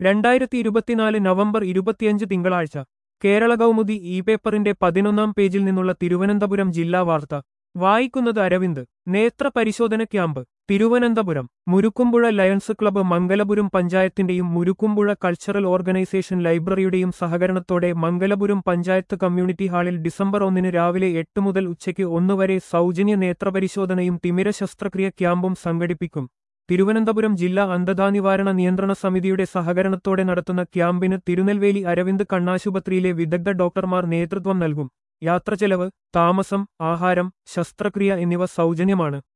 രണ്ടായിരത്തി ഇരുപത്തിനാല് നവംബർ ഇരുപത്തിയഞ്ച് തിങ്കളാഴ്ച കേരള കൗമുദി ഇ പേപ്പറിന്റെ പതിനൊന്നാം പേജിൽ നിന്നുള്ള തിരുവനന്തപുരം ജില്ലാ വാർത്ത വായിക്കുന്നത് അരവിന്ദ് നേത്ര പരിശോധന camp Thiruvananthapuram Murukkumpuzha lions club Mangalapuram പഞ്ചായത്തിന്റെയും മുരുക്കുമ്പുഴ കൾച്ചറൽ ഓർഗനൈസേഷൻ ലൈബ്രറിയുടെയും സഹകരണത്തോടെ മംഗലപുരം പഞ്ചായത്ത് കമ്മ്യൂണിറ്റി ഹാളിൽ ഡിസംബർ ഒന്നിന് രാവിലെ എട്ട് മുതൽ ഉച്ചയ്ക്ക് ഒന്ന് വരെ സൗജന്യ നേത്രപരിശോധനയും തിമിര ശസ്ത്രക്രിയ ക്യാമ്പും സംഘടിപ്പിക്കും തിരുവനന്തപുരം ജില്ലാ അന്ധതാ നിവാരണ നിയന്ത്രണ സമിതിയുടെ സഹകരണത്തോടെ നടത്തുന്ന ക്യാമ്പിന് തിരുനെൽവേലി അരവിന്ദ് കണ്ണാശുപത്രിയിലെ വിദഗ്ധ ഡോക്ടർമാർ നേതൃത്വം നൽകും യാത്രചെലവ് താമസം ആഹാരം ശസ്ത്രക്രിയ എന്നിവ സൗജന്യമാണ്